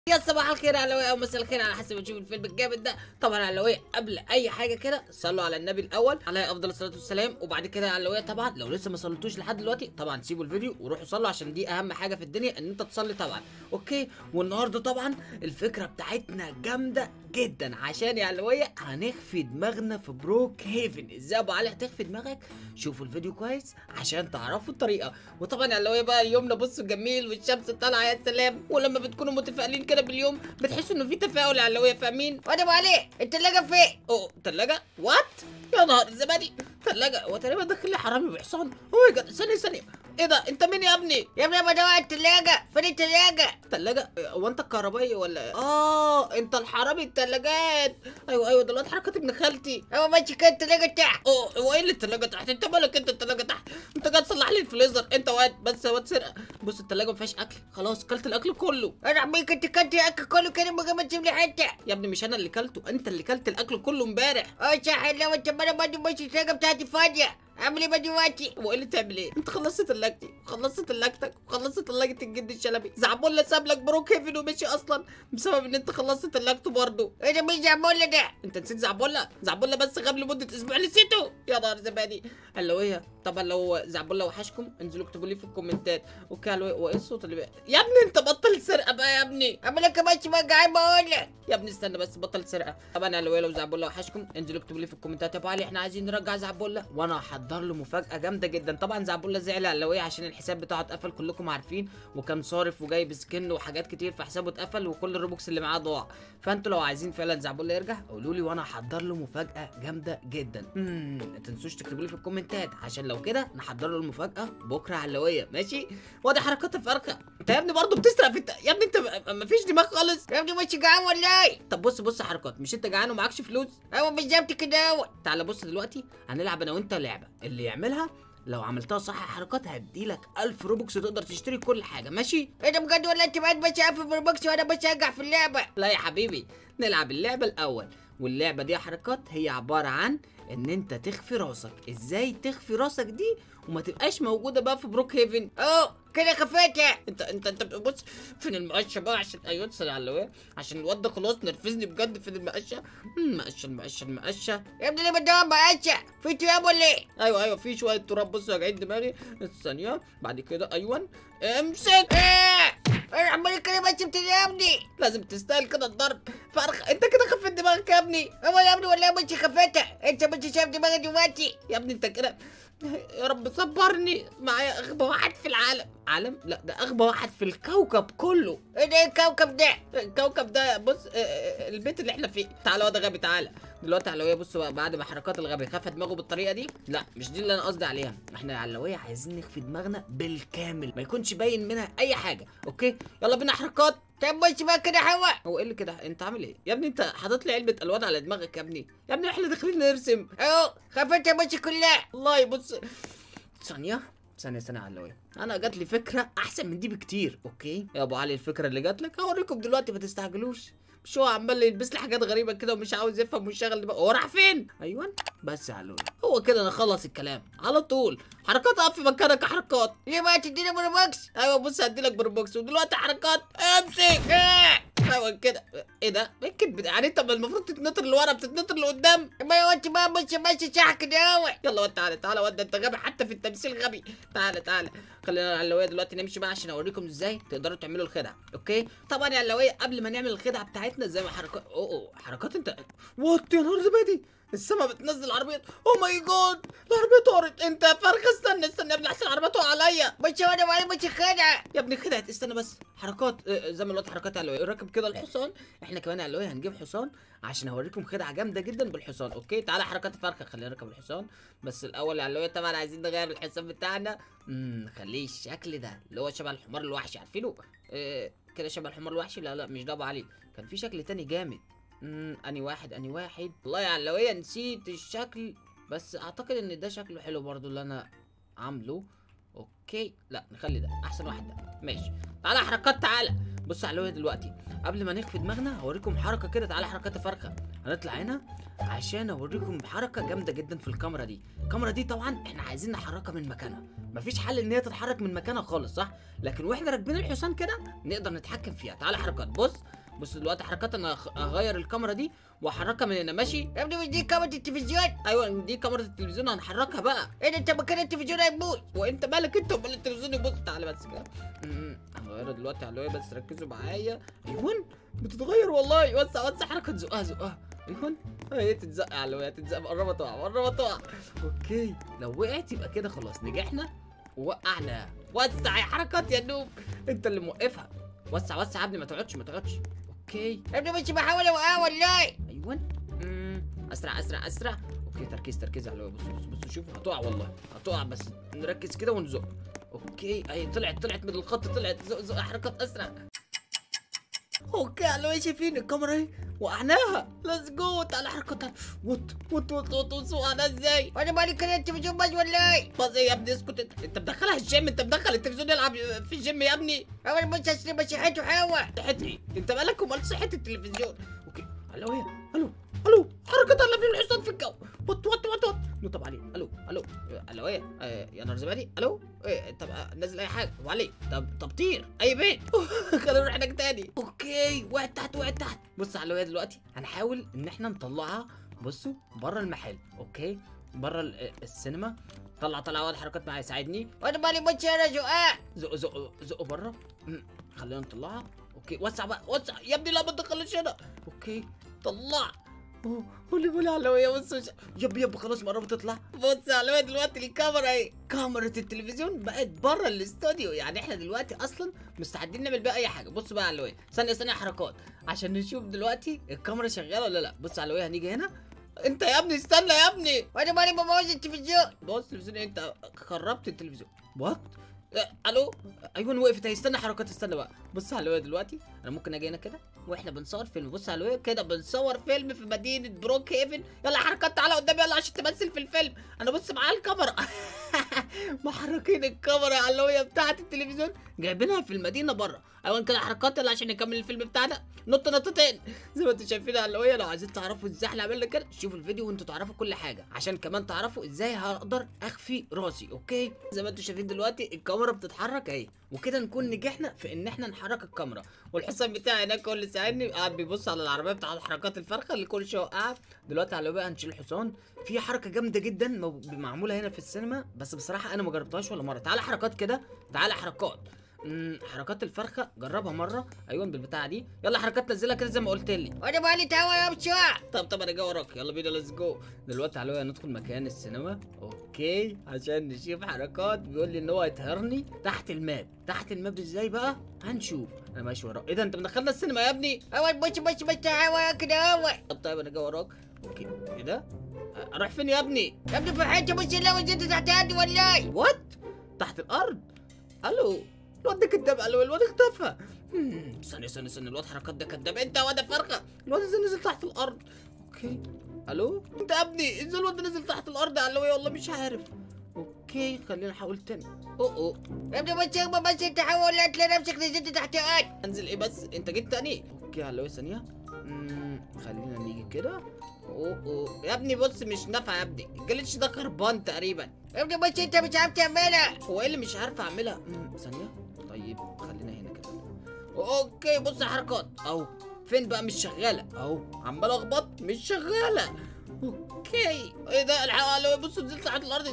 يا صباح الخير علوية او مساء الخير على حسب ما تشوف الفيلم الجامد ده طبعا علوية قبل اي حاجه كده صلوا على النبي الاول عليه افضل الصلاه والسلام وبعد كده يا علوية طبعا لو لسه ما صليتوش لحد دلوقتي طبعا سيبوا الفيديو وروحوا صلوا عشان دي اهم حاجه في الدنيا ان انت تصلي طبعا اوكي والنهارده طبعا الفكره بتاعتنا جامده جدا عشان يا علوية هنخفي دماغنا في بروك هيفن ازاي يا ابو علي هتخفي دماغك شوفوا الفيديو كويس عشان تعرفوا الطريقه وطبعا يا علوية بقى يومنا بصوا جميل والشمس طالعه يا سلام ولما بتكونوا متفائلين كده باليوم بتحسوا انه في تفاؤل يا علوية فاهمين وانا ابو علي التلاجه فين اوه تلاجه وات يا نهار زبادي تلاجه هو تقريبا داخل لي حرامي بحصان اوه يا جد ثانيه ثانيه ايه ده انت مين يا ابني يا ابني بدور على التلاجة فين التلاجة؟ تلاجة هو انت الكهربائي ولا اه انت الحرامي التلاجات ايوه ايوه دلوقتي حركة ابن خالتي هو ماشي كده التلاجة تحت اوه هو ايه اللي التلاجة تحت انت مالك انت التلاجة تحت انت جاي تصلح لي الفريزر انت واد بس يا واد سرقة بص التلاجة ما فيهاش اكل خلاص كلت الاكل كله انا عميك انت كنت اكل كله كده من غير ما تسيب لي حتة يا ابني مش انا اللي كلته انت اللي كلت الاكل كله امبارح اه صح لو انت ما انا برضه ماشي التلاجة بتاعتي فاضية اعمل ايه بقى دلوقتي؟ هو ايه اللي تعمل ايه انت خلصت تلاجتي وخلصت تلاجتك وخلصت تلاجة الجد الشلبي زعبولة ساب لك بروك هيفن ومشي اصلا بسبب ان انت خلصت تلاجته برضه ايه ده مين زعمولة ده؟ انت نسيت زعبولة زعبولة بس غاب لمدة اسبوع نسيته يا نهار زبادي علوية طبعا لو زعبولة وحشكم انزلوا اكتبوا لي في الكومنتات اوكي علوية وايه الصوت اللي بقى يا ابني انت بطل سرقة بقى يا ابني اعمل لك ماشي ما قاعد بقول لك يا ابني استنى بس بطل سرقة طبعا علوية لو زعبولة وحشكم انزلوا اكتبوا لي في الكومنتات يا ابو علي احنا عايزين نرجع زعبولة وانا هحضر له مفاجأة جامدة جدا طبعا زعبولة زعل علوية عشان الحساب بتاعه اتقفل كلكم عارفين وكان صارف وجايب سكن وحاجات كتير فحسابه اتقفل وكل الروبوكس اللي معاه ضاع فانتوا لو عايزين فعلا زعبولة يرجع قولوا لي وانا هحضر له مفاجأة جامدة جدا امم ما تنسوش تكتبوا لي في الكومنتات عشان لو كده نحضر له المفاجأة بكرة علوية ماشي وادي حركات فرخة انت يا ابني برضه بتسرق في الت... يا ابني انت م- مفيش دماغ خالص يا ابني ماشي جعان ولا ايه؟ طب بص بص يا حركات مش انت جعان ومعكش فلوس هو بالظبط كده اهو تعالى بص دلوقتي هنلعب انا وانت لعبه اللي يعملها لو عملتها صح يا حركات هديلك 1000 روبوكس تقدر تشتري كل حاجه ماشي ايه ده بجد ولا انت بقيت ماشي قافل في البوكس وانا ماشي ارجع في اللعبة؟ لا يا حبيبي نلعب اللعبه الاول واللعبه دي يا حركات هي عباره عن ان انت تخفي راسك ازاي تخفي راسك دي وما تبقاش موجوده بقى في بروك هيفن اه كده خفيتها انت انت انت بص فين المقشه بقى عشان ايوه تسال على اللواء عشان الواد ده خلاص نرفزني بجد فين المقشه المقشه المقشه المقشه يا ابني ليه بدور مقاشة؟ في تراب ولا ايه؟ ايوه ايوه في شويه تراب بصوا يا جعيد دماغي الثانيه بعد كده ايوه امسك ايه؟ انا عمال كده ماشي بتضربني لازم تستاهل كده الضرب فرخ انت كده خفت دماغك يا ابني هو يا ابني والله ماشي خفيتها انت ماشي شايف دماغي دلوقتي يا ابني انت كده يا رب صبرني معايا اغبى واحد في العالم عالم لا ده اغبى واحد في الكوكب كله ايه ده الكوكب ده؟ الكوكب ده بص اه، اه، البيت اللي احنا فيه تعالى واد غبي تعالى دلوقتي علوية بصوا بقى بعد ما حركات الغبي خفى دماغه بالطريقه دي لا مش دي اللي انا قصدي عليها احنا علوية عايزين نخفي دماغنا بالكامل ما يكونش باين منها اي حاجه اوكي يلا بينا حركات طب ماشي بقى كده حوا هو ايه اللي كده انت عامل ايه يا ابني انت حاطط لي علبه الوان على دماغك يا ابني يا ابني احنا داخلين نرسم اهو خفيتها ماشي كلها والله بص ثانيه ثانية ثانية على اللوية أنا جات لي فكرة أحسن من دي بكتير أوكي يا أبو علي الفكرة اللي جات لك هوريكم دلوقتي ما تستعجلوش مش هو عمال يلبس لي حاجات غريبة كده ومش عاوز يفهم ويشغل دماغه هو راح فين؟ أيوه بس يا علوية هو كده نخلص الكلام على طول حركات اقف في مكانك يا حركات ليه بقى تدينا بروبوكس؟ ايوه بص هديلك بروبوكس ودلوقتي حركات امسك ايه؟ ايوه كده ايه ده؟ ايه الكدب ده؟ يعني انت المفروض تتنطر لورا بتتنطر لقدام ما هو انت بقى ماشي ماشي صح كده اهو يلا ود تعالى تعالى ود انت غبي حتى في التمثيل غبي تعالى تعالى خلينا على اللوية دلوقتي نمشي بقى عشان اوريكم ازاي تقدروا تعملوا الخدعه اوكي طبعا يا اللوية قبل ما نعمل الخدعه بتاعتنا زي ما حركات اوه اوه حركات انت وات يا نهار زبادي السما بتنزل عربيات اوه ماي جاد العربيه طارت انت يا فرخه استنى استنى يا ابني احسن العربيه تقع عليا ماشي وانا معايا ماشي خدعة يا ابني خدعت استنى بس حركات اه، زي ما الوقت حركات علوية راكب كده الحصان احنا كمان علوية هنجيب حصان عشان اوريكم خدعه جامده جدا بالحصان اوكي تعالى حركات فرخه خلينا نركب الحصان بس الاول يا علوية طبعا عايزين نغير الحصان بتاعنا امم نخليه الشكل ده اللي هو شبه الحمار الوحشي عارفينه اه كده شبه الحمار الوحشي لا لا مش ده ابو علي كان في شكل تاني جامد امم اني واحد اني واحد والله يا علوية نسيت الشكل بس اعتقد ان ده شكله حلو برضو اللي انا عامله اوكي لا نخلي ده احسن واحد ده ماشي تعالى حركات تعالى بص على الواد دلوقتي قبل ما نخفي دماغنا هوريكم حركه كده تعالى حركات فرخه هنطلع هنا عشان اوريكم حركه جامده جدا في الكاميرا دي الكاميرا دي طبعا احنا عايزين نحركها من مكانها مفيش حل ان هي تتحرك من مكانها خالص صح لكن واحنا راكبين الحصان كده نقدر نتحكم فيها تعالى حركات بص بص دلوقتي حركات انا هخ- هغير الكاميرا دي واحركها من هنا ماشي يا ابني مش دي كاميرا التلفزيون ايوه دي كاميرا التلفزيون هنحركها بقى ايه ده انت مكان التلفزيون هيموت وانت مالك انت امال التلفزيون يبص تعالى بس كده أمم، هغيرها دلوقتي على الواقع بس ركزوا معايا ايوه بتتغير والله وسع وسع حركه زقها زقها ايوه هي تتزق على الواقع تتزق قربت تقع قربت تقع اوكي لو وقعت يبقى كده خلاص نجحنا ووقعنا وسع يا حركات يا نوب انت اللي موقفها وسع وسع يا ابني ما تقعدش ما تقعدش اوكي يا ابني مش بحاول اوقعه والله ايوه أمم، اسرع اسرع اسرع اوكي تركيز تركيز على الواقع بصوا بصوا بصوا شوفوا هتقع والله هتقع بس نركز كده ونزق اوكي اي طلعت طلعت من الخط طلعت زق زق حركات اسرع اوكي على الواقع شايفين الكاميرا اهي وقعناها ليتس جو تعالى حركتها وط وط وط وط وط وقعناها ازاي وانا مالي كان التلفزيون بس والله بس ايه يا ابني اسكت انت انت مدخلها الجيم انت مدخل التلفزيون يلعب في الجيم يا ابني اول مش هسلم صحته حوا صحتني انت مالك ومال صحه التلفزيون اوكي الو ايه الو الو حركه اللي في الحصان في الجو وط وط وط وط نطب عليه الو الو الو ايه آه، يا نهار زبادي الو ايه طب آه، نزل اي حاجه وعلي طب طب طير اي بيت خلينا نروح هناك تاني اوكي وقعت تحت وقعت تحت بص على الواد دلوقتي هنحاول ان احنا نطلعها بصوا بره المحل اوكي بره ال- السينما طلع طلع واد حركات معايا ساعدني وانا مالي مش انا زقاق زقوا زقوا زقوا بره مم. خلينا نطلعها اوكي وسع بقى وسع يا ابني لا ما تدخلش هنا اوكي طلع أوه، قولي قولي علوية بص مش... يب يب خلاص مرة بتطلع بص يا علوية دلوقتي الكاميرا اهي كاميرا التلفزيون بقت بره الاستوديو يعني احنا دلوقتي اصلا مستعدين نعمل بقى اي حاجة بص بقى يا علوية ثانية ثانية حركات عشان نشوف دلوقتي الكاميرا شغالة ولا لا بص يا علوية هنيجي هنا انت يا ابني استنى يا ابني وانا مالي ببوظ التلفزيون بص التلفزيون إيه؟ انت خربت التلفزيون وات الو ايوه وقفت اهي استنى حركات استنى بقى بص على الواد دلوقتي انا ممكن اجي هنا كده واحنا بنصور فيلم بص على الواد كده بنصور فيلم في مدينه بروك هيفن يلا حركات تعالى قدامي يلا عشان تمثل في الفيلم انا بص معايا الكاميرا محركين الكاميرا على الهوية بتاعه التلفزيون جايبينها في المدينه بره ايوه كده حركات يلا عشان نكمل الفيلم بتاعنا نط نطتين زي ما انتم شايفين على الهوية لو عايزين تعرفوا ازاي احنا عملنا كده شوفوا الفيديو وانتوا تعرفوا كل حاجه عشان كمان تعرفوا ازاي هقدر اخفي راسي اوكي زي ما انتم شايفين دلوقتي الكاميرا بتتحرك اهي وكده نكون نجحنا في ان احنا نحرك الكاميرا والحصان بتاعي هناك هو اللي ساعدني قاعد بيبص على العربيه بتاعت حركات الفرخه اللي كل شويه وقعت دلوقتي على بقى هنشيل الحصان في حركه جامده جدا مو- معموله هنا في السينما بس بصراحه انا ما جربتهاش ولا مره تعالى حركات كده تعالى حركات امم حركات الفرخه جربها مره ايوه بالبتاعه دي يلا حركات نزلها كده زي ما قلت لي وانا مالي تهوى يا بشوع طب طب انا جاي وراك يلا بينا ليتس جو دلوقتي على ندخل مكان السينما اوكي عشان نشوف حركات بيقول لي ان هو هيطهرني تحت الماب تحت الماب ازاي بقى هنشوف انا ماشي وراك ايه ده انت مدخلنا السينما يا ابني اول مش مش مش تهوى كده هو طب طيب انا جاي وراك اوكي ايه ده أ- اروح فين يا ابني يا ابني في حته مش لو انت تحت عندي والله وات تحت الارض الو الواد ده كداب الو الواد اختفى مم، ثانية ثانية ثانية الواد حركات ده كداب انت يا واد فرخة الواد ازاي نزل تحت الارض اوكي الو انت يا ابني ازاي الواد ده نزل تحت الارض يا علوي والله مش عارف اوكي خلينا نحاول تاني اوه اوه يا ابني مش بس تحول لا تلاقي نفسك نزلت تحت الارض انزل ايه بس انت جيت تاني اوكي يا علوي ثانية مم، خلينا نيجي كده اوه اوه يا ابني بص مش نافع يا ابني الجليتش ده خربان تقريبا يا ابني مش انت مش عارف تعملها هو ايه اللي مش عارف اعملها مم، ثانيه طيب خلينا هنا كده اوكي بص حركات اهو فين بقى مش شغاله اهو عمال اخبط مش شغاله اوكي ايه ده الحق بص نزلت تحت الارض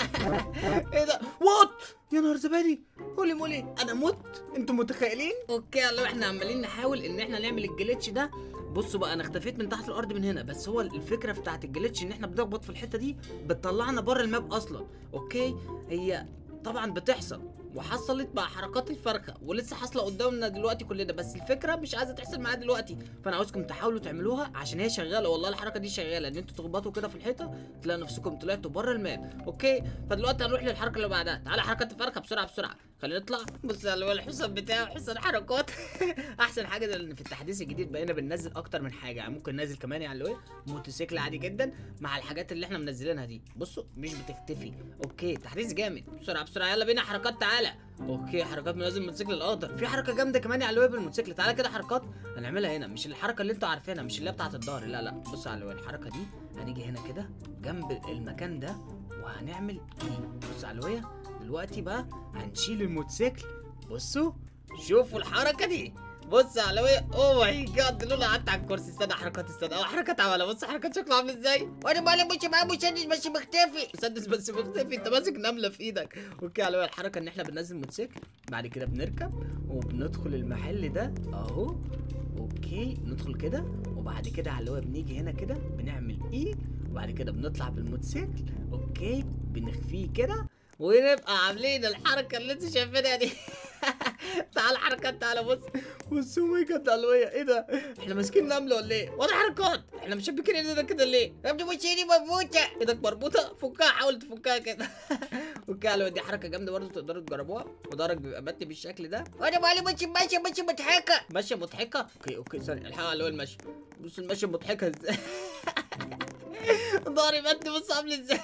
ايه ده وات يا نهار زبادي قولي مولي انا مت انتوا متخيلين اوكي يلا احنا عمالين نحاول ان احنا نعمل الجليتش ده بصوا بقى انا اختفيت من تحت الارض من هنا بس هو الفكره بتاعت الجليتش ان احنا بنخبط في الحته دي بتطلعنا بره الماب اصلا اوكي هي طبعا بتحصل وحصلت مع حركات الفرخه ولسه حاصله قدامنا دلوقتي كلنا بس الفكره مش عايزه تحصل معايا دلوقتي فانا عاوزكم تحاولوا تعملوها عشان هي شغاله والله الحركه دي شغاله ان انتوا تخبطوا كده في الحيطه تلاقوا نفسكم طلعتوا بره الماب اوكي فدلوقتي هنروح للحركه اللي بعدها تعالى حركات الفرخه بسرعه بسرعه خلينا نطلع بص على الولد الحصان بتاعه حصان حركات احسن حاجه ده ان في التحديث الجديد بقينا بننزل اكتر من حاجه يعني ممكن ننزل كمان يعني اللي هو موتوسيكل عادي جدا مع الحاجات اللي احنا منزلينها دي بصوا مش بتختفي اوكي تحديث جامد بسرعه بسرعه يلا بينا حركات تعالى اوكي حركات منزل الموتوسيكل الاخضر في حركه جامده كمان يا علوي بالموتوسيكل تعالى كده حركات هنعملها هنا مش الحركه اللي انتوا عارفينها مش اللي هي بتاعه الظهر لا لا بص على علوي الحركه دي هنيجي هنا كده جنب المكان ده وهنعمل ايه بص على علوية دلوقتي بقى هنشيل الموتوسيكل بصوا شوفوا الحركه دي بص يا علوية اوه ماي جاد لولا قعدت على الكرسي استنى حركات استنى اه حركات عملها بص حركات شكله عامل ازاي وانا مالي مش معاه مسدس بس مختفي مسدس بس مختفي انت ماسك نمله في ايدك اوكي على الحركه ان احنا بننزل موتوسيكل بعد كده بنركب وبندخل المحل ده اهو اوكي ندخل كده وبعد كده على الهوا بنيجي هنا كده بنعمل ايه وبعد كده بنطلع بالموتوسيكل اوكي بنخفيه كده ونبقى عاملين الحركه اللي انتوا شايفينها دي تعال حركات تعالى بص بص ماي جاد علوية ايه ده احنا ماسكين نمله ولا ايه ولا حركات احنا مشبكين ايدينا كده ليه يا ابني مش ايدي مربوطه ايدك مربوطه فكها حاول تفكها كده فكها لو دي حركه جامده برضه تقدروا تجربوها وضهرك بيبقى متني بالشكل ده وانا مالي مش ماشيه مش مضحكه ماشيه مضحكه اوكي اوكي سوري الحقيقه اللي هو المشي بص المشي مضحكه ازاي ضهري متني بص عامل ازاي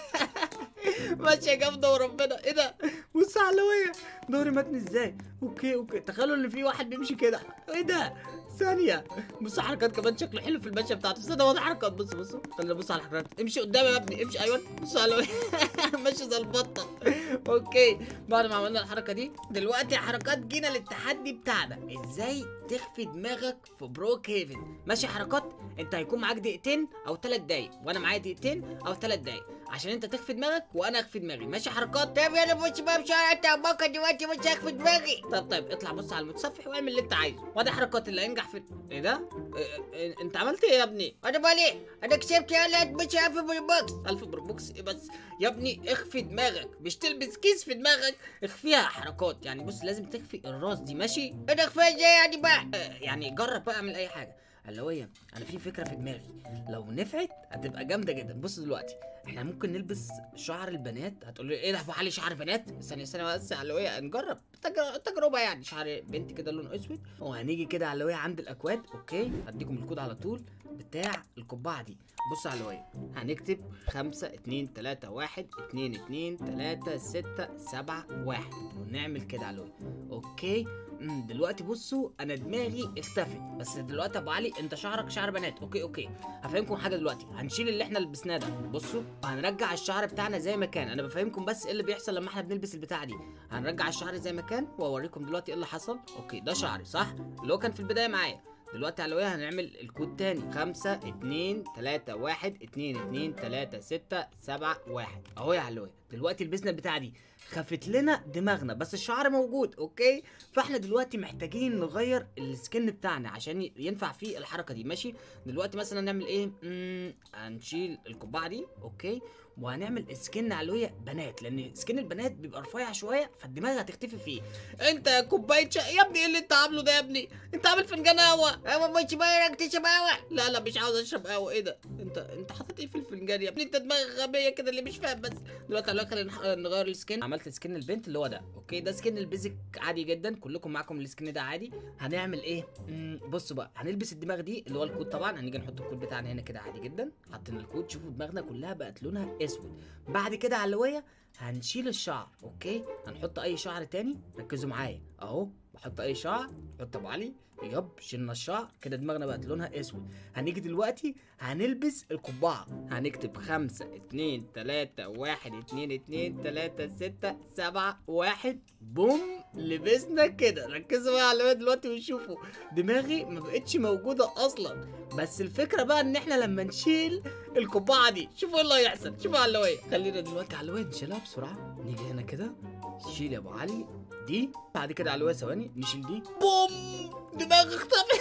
ماشيه جامده وربنا ايه ده بص على الهوية ضهري متني ازاي اوكي اوكي تخيلوا ان في واحد بيمشي كده ايه ده ثانية بص حركات كمان شكله حلو في المشية بتاعته استنى واضح حركات بص بص خلينا نبص على الحركات امشي قدامي يا ابني امشي ايوه بص على الهوية ماشي زي البطة اوكي بعد ما عملنا الحركة دي دلوقتي حركات جينا للتحدي بتاعنا ازاي تخفي دماغك في بروك هيفن ماشي حركات انت هيكون معاك دقيقتين او ثلاث دقايق وانا معايا دقيقتين او ثلاث دقايق عشان انت تخفي دماغك وانا اخفي دماغي ماشي حركات طب يلا بص بقى مش انت عماك دلوقتي مش هخفي دماغي طيب طيب اطلع بص على المتصفح واعمل اللي انت عايزه وادي حركات اللي هينجح في ايه ده إيه إيه انت عملت ايه يا ابني انا مالي انا كسبت يلا مش هخفي بالبوكس الف بربوكس ايه بس يا ابني اخفي دماغك مش تلبس كيس في دماغك اخفيها حركات يعني بص لازم تخفي الراس دي ماشي انا اخفيها ازاي يعني بقى آه، يعني جرب بقى اعمل اي حاجه علوية انا في فكره في دماغي لو نفعت هتبقى جامده جدا بص دلوقتي احنا ممكن نلبس شعر البنات هتقول لي ايه ده ابو علي شعر بنات ثانيه ثانيه بس علوية نجرب تجر- تجربه يعني شعر بنت كده لونه اسود وهنيجي كده علوية عند الاكواد اوكي هديكم الكود على طول بتاع القبعه دي بص على علوية هنكتب خمسة اتنين تلاتة واحد اتنين اتنين تلاتة ستة سبعة واحد ونعمل كده علوية اوكي امم دلوقتي بصوا انا دماغي اختفت بس دلوقتي يا ابو علي انت شعرك شعر بنات اوكي اوكي هفهمكم حاجه دلوقتي هنشيل اللي احنا لبسناه ده بصوا وهنرجع الشعر بتاعنا زي ما كان انا بفهمكم بس ايه اللي بيحصل لما احنا بنلبس البتاعه دي هنرجع الشعر زي ما كان واوريكم دلوقتي ايه اللي حصل اوكي ده شعري صح اللي هو كان في البدايه معايا دلوقتي علوية هنعمل الكود تاني خمسة اتنين تلاتة واحد اتنين اتنين تلاتة ستة سبعة واحد اهو يا علوية دلوقتي لبسنا البتاعة دي خفت لنا دماغنا بس الشعر موجود اوكي فاحنا دلوقتي محتاجين نغير السكن بتاعنا عشان ي- ينفع فيه الحركه دي ماشي دلوقتي مثلا نعمل ايه مم، هنشيل القبعه دي اوكي وهنعمل سكن علوية بنات لان سكن البنات بيبقى رفيع شويه فالدماغ هتختفي فيه انت يا كوبايه شاي يا ابني ايه اللي انت عامله ده يا ابني انت عامل فنجان قهوه انا مش مالك تشرب قهوه لا لا مش عاوز اشرب قهوه ايه ده انت انت حاطط ايه في الفنجان يا ابني انت دماغك غبيه كده اللي مش فاهم بس دلوقتي على خلينا نح- نغير السكن عملت سكن البنت اللي هو ده اوكي ده سكن البيزك عادي جدا كلكم معاكم السكن ده عادي هنعمل ايه مم، بصوا بقى هنلبس الدماغ دي اللي هو الكود طبعا هنيجي نحط الكود بتاعنا هنا كده عادي جدا حاطين الكود شوفوا دماغنا كلها بقت لونها اسود بعد كده على اللوية هنشيل الشعر اوكي هنحط اي شعر تاني ركزوا معايا اهو بحط اي شعر حط ابو علي يب شلنا الشعر كده دماغنا بقت لونها اسود هنيجي دلوقتي هنلبس القبعة هنكتب خمسة اتنين تلاتة واحد اتنين اتنين تلاتة ستة سبعة واحد بوم لبسنا كده ركزوا بقى على الواد دلوقتي وشوفوا دماغي ما بقتش موجودة اصلا بس الفكرة بقى ان احنا لما نشيل القبعة دي شوفوا ايه اللي هيحصل شوفوا على اللوية خلينا دلوقتي على اللوية نشيلها بسرعة نيجي هنا كده شيل يا ابو علي دي بعد كده على اللوية ثواني نشيل دي بوم دماغي اختفت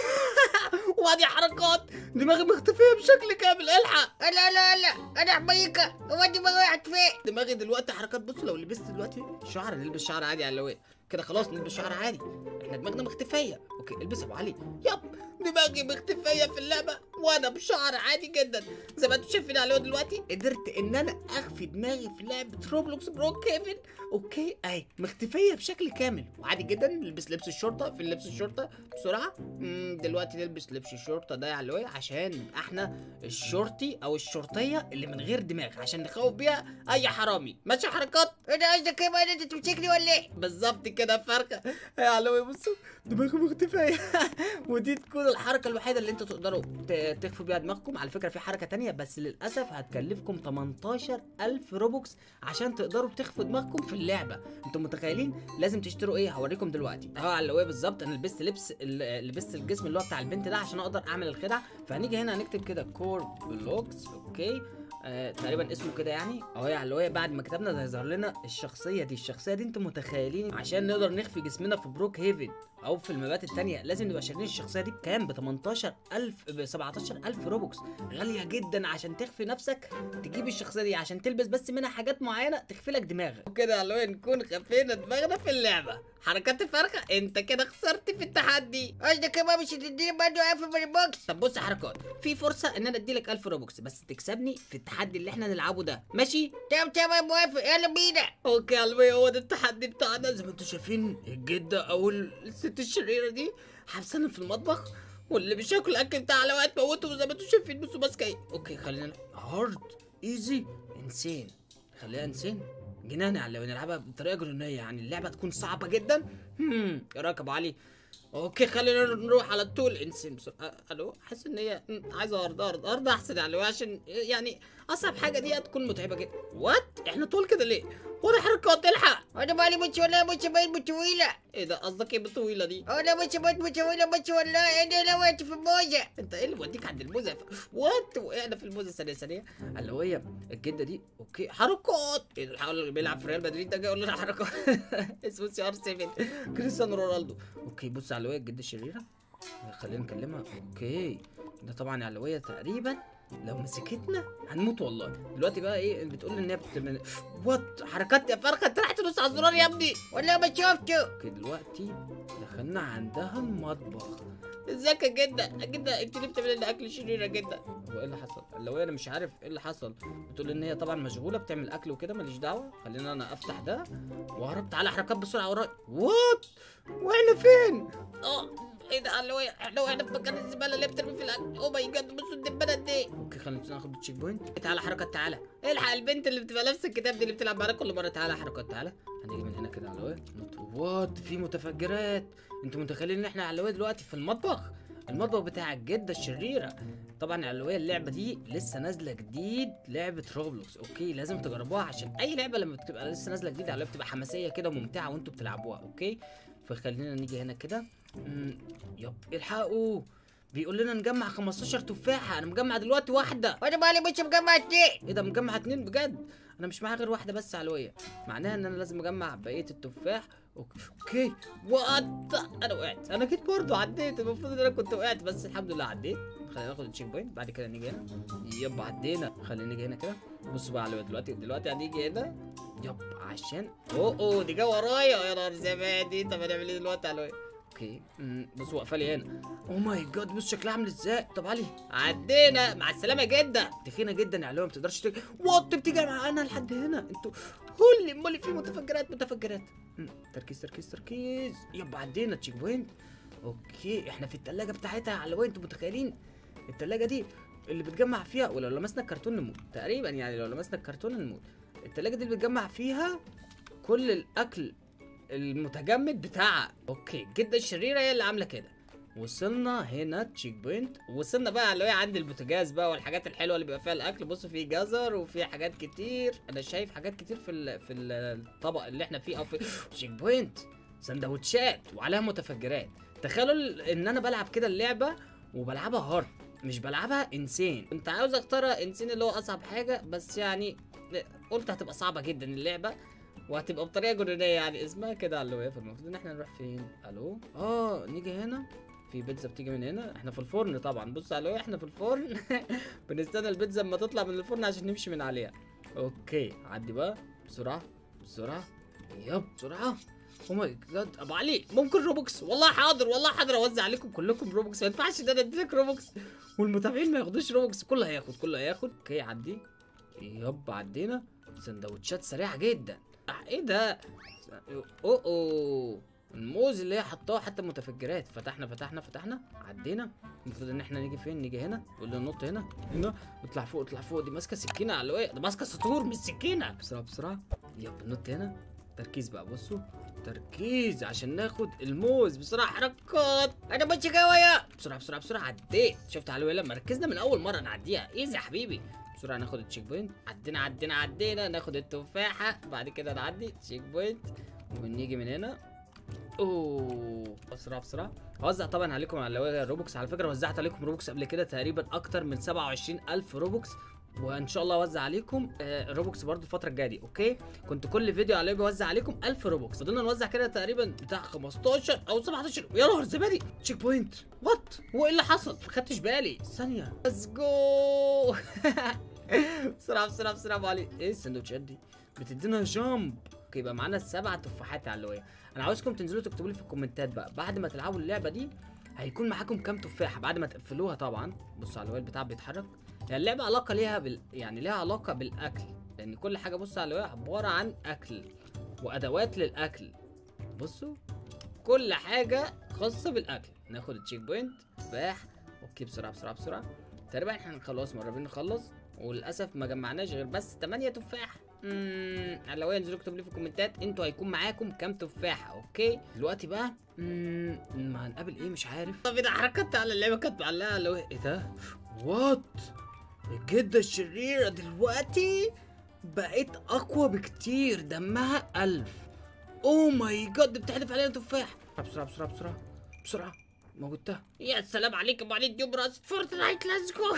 وادي حركات دماغي مختفية بشكل كامل الحق لا لا لا انا حميكه هو دماغي راحت فين دماغي دلوقتي حركات بص لو لبست دلوقتي شعر نلبس شعر عادي على اللواء كده خلاص نلبس شعر عادي احنا دماغنا مختفيه اوكي البس يا ابو علي يب دماغي مختفيه في اللعبه وانا بشعر عادي جدا زي ما انتم شايفين عليه دلوقتي قدرت ان انا اخفي دماغي في لعبه روبلوكس بروك كيفن اوكي اهي مختفيه بشكل كامل وعادي جدا نلبس لبس الشرطه في لبس الشرطه بسرعه مم، دلوقتي نلبس لبس الشرطه ده يا علوي عشان نبقى احنا الشرطي او الشرطيه اللي من غير دماغ عشان نخوف بيها اي حرامي ماشي حركات انا قصدك ايه بقى انت تمسكني ولا ايه؟ بالظبط كده فرخه يا علوي بصوا دماغي مختفيه ودي تكون الحركه الوحيده اللي انتوا تقدروا ت- تخفوا بيها دماغكم على فكره في حركه تانية بس للاسف هتكلفكم 18000 روبوكس عشان تقدروا تخفوا دماغكم في اللعبه انتوا متخيلين لازم تشتروا ايه هوريكم دلوقتي اهو على اللي بالظبط انا لبست لبس ال- لبست الجسم اللي هو بتاع البنت ده عشان اقدر اعمل الخدعه فهنيجي هنا هنكتب كده كور بلوكس اوكي آه تقريبا اسمه كده يعني اهو يعني اللي هو بعد ما كتبنا ده هيظهر لنا الشخصيه دي الشخصيه دي انتوا متخيلين عشان نقدر نخفي جسمنا في بروك هيفن او في المبات التانية لازم نبقى شارين الشخصيه دي بكام ب 18000 ب 17000 روبوكس غاليه جدا عشان تخفي نفسك تجيب الشخصيه دي عشان تلبس بس منها حاجات معينه تخفي لك دماغك وكده اللي هو نكون خفينا دماغنا في اللعبه حركات الفرخه انت كده خسرت في التحدي قصدك ايه بقى مش هتديني برضه قافل من البوكس؟ طب بص يا حركات في فرصه ان انا اديلك 1000 روبوكس بس تكسبني في التحدي اللي احنا نلعبه ده ماشي تمام تمام موافق يلا بينا اوكي يا قلبي هو ده التحدي بتاعنا زي ما انتم شايفين الجده او الست الشريره دي حابسانا في المطبخ واللي مش هياكل الاكل بتاع على وقت موته زي ما انتم شايفين بصوا ماسكه ايه اوكي خلينا هارد ايزي انسين خليها انسين جنان على لو نلعبها بطريقه جنونيه يعني اللعبه تكون صعبه جدا هم ركب علي اوكي خلينا نروح على طول انسين بسرعه أ- الو حاسس ان هي م، عايزه ارض ارض ارض احسن على عشان يعني اصعب حاجه دي هتكون متعبه جدا وات احنا طول كده ليه وانا حركات الحق انا بالي مش والله مش باين طويلة ايه ده قصدك ايه بالطويله دي انا مش باين طويلة مش والله انا لو وقعت في الموزة انت ايه اللي وديك عند الموزه وات وقعنا في الموزه ثانيه ثانيه اللي هي الجده دي اوكي حركات ايه ده الحاول اللي بيلعب في ريال مدريد ده جاي يقول لنا حركات اسمه سي ار 7 كريستيانو رونالدو اوكي بص على اللي هي الجده الشريره خلينا نكلمها اوكي ده طبعا يا علوية تقريبا لو مسكتنا هنموت والله دلوقتي بقى ايه بتقول لي ان هي بت... وات حركات يا فرخه انت راح تدوس على الزرار يا ابني والله ما شفته اوكي دلوقتي دخلنا عندها المطبخ ازيك يا جدة جدة انت ليه بتعملي لنا اكل شريرة جدا هو ايه اللي حصل لو انا مش عارف ايه اللي حصل بتقول ان هي طبعا مشغولة بتعمل اكل وكده ماليش دعوة خلينا انا افتح ده واهرب تعالى حركات بسرعة ورايا وات واحنا فين اه ايه ده اللي هو احنا واحنا في مكان الزبالة اللي بترمي في الاكل او ماي جاد بصوا الدبانة دي اوكي خلينا ناخد التشيك بوينت تعالى حركات تعالى الحق البنت اللي بتبقى لابسة الكتاب دي اللي بتلعب معانا كل مرة تعالى حركات تعالى هنيجي من هنا كده على الواد وات في متفجرات انتوا متخيلين ان احنا على الواد دلوقتي في المطبخ المطبخ بتاع الجده الشريره طبعا علوية اللعبه دي لسه نازله جديد لعبه روبلوكس اوكي لازم تجربوها عشان اي لعبه لما بتبقى لسه نازله جديد علوية بتبقى حماسيه كده وممتعه وانتوا بتلعبوها اوكي فخلينا نيجي هنا كده مم، يب الحقوا بيقول لنا نجمع 15 تفاحه انا مجمع دلوقتي واحده وانا بالي مش مجمع اتنين ايه ده مجمع اتنين بجد انا مش معايا غير واحده بس علويه معناها ان انا لازم اجمع بقيه التفاح أوك- اوكي وات انا وقعت انا جيت برضه عديت المفروض ان انا كنت وقعت بس الحمد لله عديت خلينا ناخد التشيك بوينت بعد كده نيجي هنا يب عدينا خلينا نيجي هنا كده بصوا بقى على دلوقتي دلوقتي هنيجي هنا يب عشان اوه اوه دي جا ورايا يا نهار زبادي طب هنعمل ايه دلوقتي على اوكي أمم، بصوا واقفه لي هنا اوه ماي جاد بص شكلها عامل ازاي طب علي عدينا مع السلامه يا جده تخينه جدا يا علوية ما تقدرش تيجي وات بتيجي معانا لحد هنا انتوا هولي مولي في متفجرات متفجرات أمم، تركيز تركيز تركيز يبقى عدينا تشيك بوينت اوكي احنا في التلاجة بتاعتها يا علوية انتوا متخيلين التلاجة دي اللي بتجمع فيها ولو لمسنا الكرتون نموت تقريبا يعني لو لمسنا الكرتون نموت التلاجة دي اللي بتجمع فيها كل الاكل المتجمد بتاعها اوكي جدا الشريره هي اللي عامله كده وصلنا هنا تشيك بوينت وصلنا بقى اللي هي عند البوتاجاز بقى والحاجات الحلوه اللي بيبقى فيها الاكل بصوا في جزر وفي حاجات كتير انا شايف حاجات كتير في ال- في الطبق اللي احنا فيه او في تشيك بوينت سندوتشات وعليها متفجرات تخيلوا ال- ان انا بلعب كده اللعبه وبلعبها هارد مش بلعبها انسين كنت عاوز اختار انسين اللي هو اصعب حاجه بس يعني قلت هتبقى صعبه جدا اللعبه وهتبقى بطريقه جنونيه يعني اسمها كده على الوقف المفروض ان احنا نروح فين الو اه نيجي هنا في بيتزا بتيجي من هنا احنا في الفرن طبعا بص على الوقف احنا في الفرن بنستنى البيتزا اما تطلع من الفرن عشان نمشي من عليها اوكي عدي بقى بسرعه بسرعه يب بسرعه او ماي جاد ابو علي ممكن روبوكس والله حاضر والله حاضر اوزع عليكم كلكم روبوكس ما ينفعش ان انا اديلك روبوكس والمتابعين ما ياخدوش روبوكس كله هياخد كله هياخد اوكي عدي يب عدينا سندوتشات سريعه جدا أح ايه ده اوه اوه الموز اللي هي حطاه حتى متفجرات فتحنا فتحنا فتحنا عدينا المفروض ان احنا نيجي فين نيجي هنا نقول له نط هنا هنا اطلع فوق اطلع فوق دي ماسكه سكينه على الواقع ده ماسكه سطور مش سكينه بسرعه بسرعه يب نط هنا تركيز بقى بصوا تركيز عشان ناخد الموز بسرعه حركات انا ماشي جوايا بسرعه بسرعه بسرعه عديت شفت على الولا مركزنا من اول مره نعديها ايزي يا حبيبي بسرعه ناخد التشيك بوينت عدينا عدينا عدينا ناخد التفاحه بعد كده نعدي تشيك بوينت ونيجي من هنا اوه بسرعه بسرعه هوزع طبعا عليكم على الولا الروبوكس على فكره وزعت عليكم روبوكس قبل كده تقريبا اكتر من 27000 روبوكس وان شاء الله اوزع عليكم آه روبوكس برضو الفتره الجايه دي اوكي كنت كل فيديو عليه بوزع عليكم 1000 روبوكس فضلنا نوزع كده تقريبا بتاع 15 او 17 يا نهار زبادي تشيك بوينت وات هو ايه اللي حصل ما خدتش بالي ثانيه ليتس جو بسرعه بسرعه بسرعه ابو علي ايه السندوتشات دي بتدينا جامب اوكي يبقى معانا سبع تفاحات علويه انا عاوزكم تنزلوا تكتبوا لي في الكومنتات بقى بعد ما تلعبوا اللعبه دي هيكون معاكم كام تفاحه بعد ما تقفلوها طبعا بصوا على الويل بتاع بيتحرك يعني اللعبه علاقه ليها بال... يعني ليها علاقه بالاكل لان كل حاجه بصوا على الواقع عباره عن اكل وادوات للاكل بصوا كل حاجه خاصه بالاكل ناخد التشيك بوينت تفاح اوكي بسرعه بسرعه بسرعه تقريبا احنا خلاص مربين نخلص وللاسف ما جمعناش غير بس 8 تفاح امم لو انزلوا اكتبوا لي في الكومنتات انتوا هيكون معاكم كام تفاحه اوكي دلوقتي بقى امم ما هنقابل ايه مش عارف طب ده حركات على اللعبه كانت معلقه اللي هو ايه ده وات الجدة الشريرة دلوقتي بقت أقوى بكتير دمها ألف أوه ماي جاد بتحدف علينا تفاح بسرعة بسرعة بسرعة بسرعة موتها يا سلام عليك يا ابو علي ديوب راس فورتنايت ليتس جو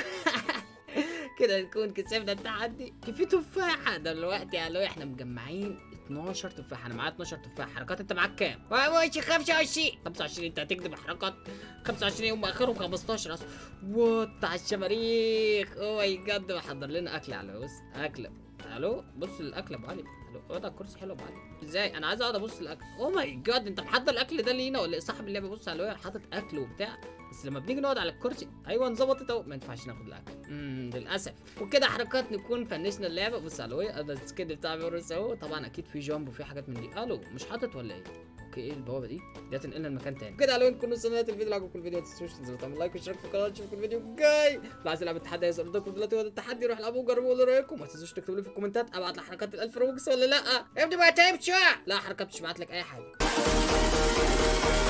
كده نكون كسبنا التحدي في تفاحة دلوقتي يا لو احنا مجمعين 12 تفاحة انا معايا 12 تفاحة حركات انت معاك كام؟ ماشي 25 25 انت هتكذب حركات 25 يوم اخرهم 15 اصلا وات على الشماريخ اوه ماي جاد محضر لنا اكل على بص اكل الو بص الاكل يا ابو علي الو اقعد على الكرسي حلو يا ابو علي ازاي انا عايز اقعد ابص الاكل اوه ماي جاد انت محضر الاكل ده لينا ولا إيه؟ صاحب اللعبه بص على الواقع حاطط اكل وبتاع بس لما بنيجي نقعد على الكرسي ايوه ظبطت اهو ما ينفعش ناخد الاكل امم للاسف وكده حركات نكون فنشنا اللعبه بص على الواقع ده السكيد بتاع بيرس اهو طبعا اكيد في جامب وفي حاجات من دي الو مش حاطط ولا ايه اوكي ايه البوابه دي دي هتنقلنا لمكان تاني كده على نكون وصلنا لنهايه الفيديو لو عجبكم الفيديو ما تنسوش تنزلوا تعملوا لايك واشتراك في القناه نشوفكم الفيديو الجاي لو عايز تلعب التحدي هيظهر قدامكم دلوقتي هو ده التحدي روح العبوا وجربوا وقولوا رايكم ما تنسوش تكتبوا لي في الكومنتات ابعت لك حركات ال1000 روبكس ولا لا ابني ما تعبش لا حركات مش بعت لك اي حاجه